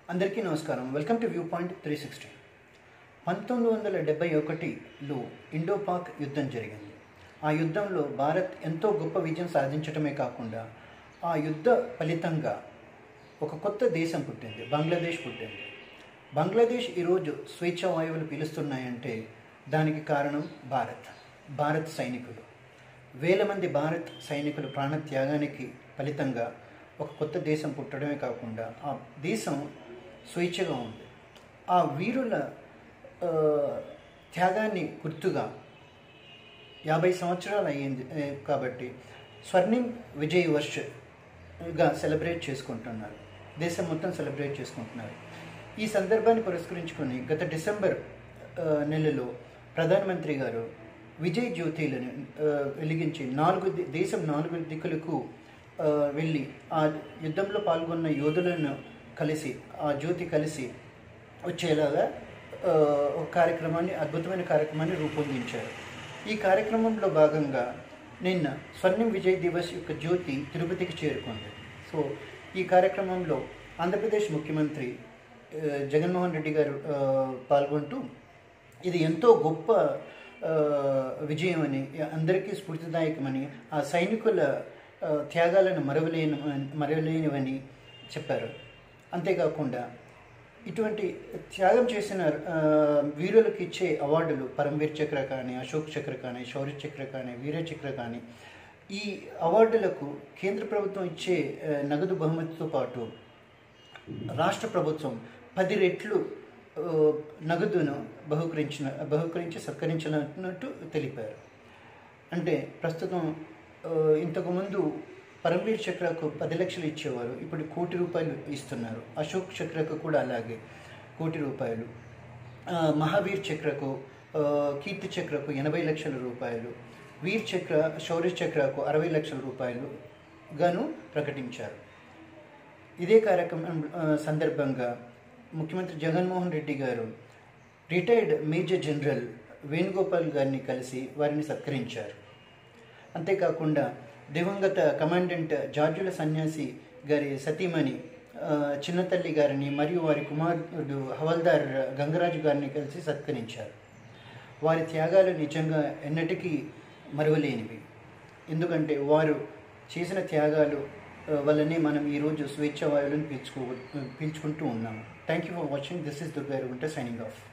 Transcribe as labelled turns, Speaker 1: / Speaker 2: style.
Speaker 1: అందరికీ నమస్కారం welcome to viewpoint three sixty పంతొమ్మిది వందల డెబ్బై ఒకటిలో ఇండో పాక్ యుద్ధం జరిగింది ఆ యుద్ధంలో భారత్ ఎంతో గొప్ప విజయం సాధించటమే కాకుండా ఆ యుద్ధ ఫలితంగా ఒక కొత్త దేశం పుట్టింది బంగ్లాదేశ్ పుట్టింది బంగ్లాదేశ్ ఈరోజు స్వేచ్ఛ వాయువులు పీలుస్తున్నాయంటే దానికి కారణం భారత్ భారత్ సైనికులు వేల మంది భారత్ సైనికులు ప్రాణత్యాగానికి ఫలితంగా ఒక కొత్త దేశం పుట్టడమే కాకుండా ఆ దేశం స్వేచ్ఛగా ఉంది ఆ వీరుల ఆ, త్యాగాన్ని గుర్తుగా యాభై సంవత్సరాలు అయ్యింది ఏ, కాబట్టి స్వర్ణిం విజయ్ వర్ష్గా సెలబ్రేట్ చేసుకుంటున్నారు దేశం మొత్తం సెలబ్రేట్ చేసుకుంటున్నారు ఈ సందర్భాన్ని పురస్కరించుకొని గత డిసెంబర్ ఆ, నెలలో ప్రధానమంత్రి గారు విజయ్ జ్యోతిలను ఆ, వెలిగించి నాలుగు ది- దేశం నాలుగు దిక్కులకు ఆ, వెళ్ళి ఆ యుద్ధంలో పాల్గొన్న యోధులను కలిసి ఆ జ్యోతి కలిసి వచ్చేలాగా ఆ, ఒక కార్యక్రమాన్ని అద్భుతమైన కార్యక్రమాన్ని రూపొందించారు ఈ కార్యక్రమంలో భాగంగా నిన్న స్వర్ణిం విజయ్ దివస్ యొక్క జ్యోతి తిరుపతికి చేరుకుంది సో ఈ కార్యక్రమంలో ఆంధ్రప్రదేశ్ ముఖ్యమంత్రి ఆ, జగన్మోహన్ రెడ్డి గారు ఆ, పాల్గొంటూ ఇది ఎంతో గొప్ప ఆ, విజయం అని అందరికీ స్ఫూర్తిదాయకమని ఆ సైనికుల ఆ, త్యాగాలను మరవలేని మరవలేనివని చెప్పారు అంతేకాకుండా ఇటువంటి త్యాగం చేసిన ఆ, వీరులకు ఇచ్చే అవార్డులు పరమవీర్ చక్ర కానీ అశోక్ చక్ర కానీ శౌర్య చక్ర కానీ వీర చక్ర కానీ ఈ అవార్డులకు కేంద్ర ప్రభుత్వం ఇచ్చే ఆ, నగదు బహుమతితో పాటు రాష్ట్ర ప్రభుత్వం పది రెట్లు ఆ, నగదును బహుకరించిన బహుకరించి సత్కరించినట్టు తెలిపారు అంటే ప్రస్తుతం ఆ, ఇంతకుముందు పరమవీర్ చక్రకు పది లక్షలు ఇచ్చేవారు ఇప్పుడు కోటి రూపాయలు ఇస్తున్నారు అశోక్ చక్రకు కూడా అలాగే కోటి రూపాయలు ఆ, మహావీర్ చక్రకు ఆ, కీర్తి చక్రకు ఎనభై లక్షల రూపాయలు వీర్ చక్ర శౌర్య చక్రకు అరవై లక్షల రూపాయలు గాను ప్రకటించారు ఇదే కార్యక్రమం ఆ, సందర్భంగా ముఖ్యమంత్రి జగన్మోహన్ రెడ్డి గారు రిటైర్డ్ మేజర్ జనరల్ వేణుగోపాల్ గారిని కలిసి వారిని సత్కరించారు అంతేకాకుండా దివంగత కమాండెంట్ జార్జుల సన్యాసి గారి సతీమణి ఆ, చిన్నతల్లి గారిని మరియు వారి కుమారుడు హవల్దార్ గంగరాజు గారిని కలిసి సత్కరించారు వారి త్యాగాలు నిజంగా ఎన్నటికీ మరువలేనివి ఎందుకంటే వారు చేసిన త్యాగాలు ఆ, వల్లనే మనం ఈరోజు స్వేచ్ఛ వాయువులను పీల్చుకో పీల్చుకుంటూ ఉన్నాము thank you for watching this is దుర్గారు గుంట సైనింగ్ ఆఫ్